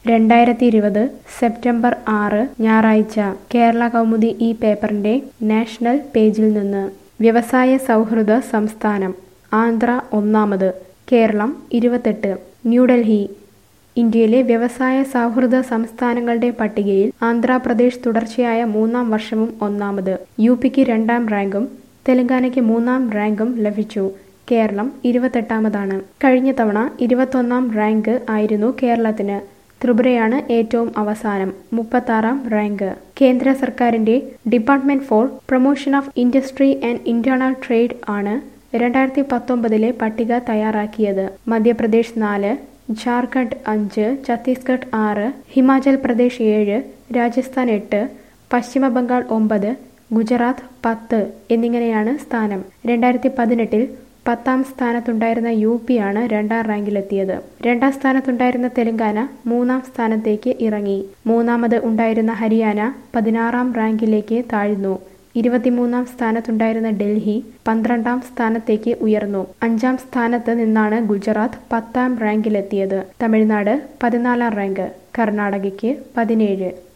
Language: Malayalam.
രണ്ടായിരത്തി ഇരുപത് സെപ്റ്റംബർ ആറ് ഞായറാഴ്ച കേരള കൗമുദി ഈ പേപ്പറിന്റെ നാഷണൽ പേജിൽ നിന്ന് വ്യവസായ സൗഹൃദ സംസ്ഥാനം ആന്ധ്ര ഒന്നാമത് കേരളം ഇരുപത്തെട്ട് ന്യൂഡൽഹി ഇന്ത്യയിലെ വ്യവസായ സൗഹൃദ സംസ്ഥാനങ്ങളുടെ പട്ടികയിൽ ആന്ധ്രാപ്രദേശ് തുടർച്ചയായ മൂന്നാം വർഷവും ഒന്നാമത് യു പിക്ക് രണ്ടാം റാങ്കും തെലങ്കാനയ്ക്ക് മൂന്നാം റാങ്കും ലഭിച്ചു കേരളം ഇരുപത്തെട്ടാമതാണ് കഴിഞ്ഞ തവണ ഇരുപത്തൊന്നാം റാങ്ക് ആയിരുന്നു കേരളത്തിന് ത്രിപുരയാണ് ഏറ്റവും അവസാനം മുപ്പത്താറാം റാങ്ക് കേന്ദ്ര സർക്കാരിന്റെ department for promotion of industry and internal trade ആണ് രണ്ടായിരത്തി പത്തൊമ്പതിലെ പട്ടിക തയ്യാറാക്കിയത് മധ്യപ്രദേശ് നാല് ജാർഖണ്ഡ് അഞ്ച് ഛത്തീസ്ഗഡ് ആറ് ഹിമാചൽ പ്രദേശ് ഏഴ് രാജസ്ഥാൻ എട്ട് പശ്ചിമ ബംഗാൾ ഒമ്പത് ഗുജറാത്ത് പത്ത് എന്നിങ്ങനെയാണ് സ്ഥാനം രണ്ടായിരത്തി പതിനെട്ടിൽ പത്താം സ്ഥാനത്തുണ്ടായിരുന്ന യു പി ആണ് രണ്ടാം റാങ്കിലെത്തിയത് രണ്ടാം സ്ഥാനത്തുണ്ടായിരുന്ന തെലങ്കാന മൂന്നാം സ്ഥാനത്തേക്ക് ഇറങ്ങി മൂന്നാമത് ഉണ്ടായിരുന്ന ഹരിയാന പതിനാറാം റാങ്കിലേക്ക് താഴ്ന്നു ഇരുപത്തിമൂന്നാം സ്ഥാനത്തുണ്ടായിരുന്ന ഡൽഹി പന്ത്രണ്ടാം സ്ഥാനത്തേക്ക് ഉയർന്നു അഞ്ചാം സ്ഥാനത്ത് നിന്നാണ് ഗുജറാത്ത് പത്താം റാങ്കിലെത്തിയത് തമിഴ്നാട് പതിനാലാം റാങ്ക് കർണാടകയ്ക്ക് പതിനേഴ്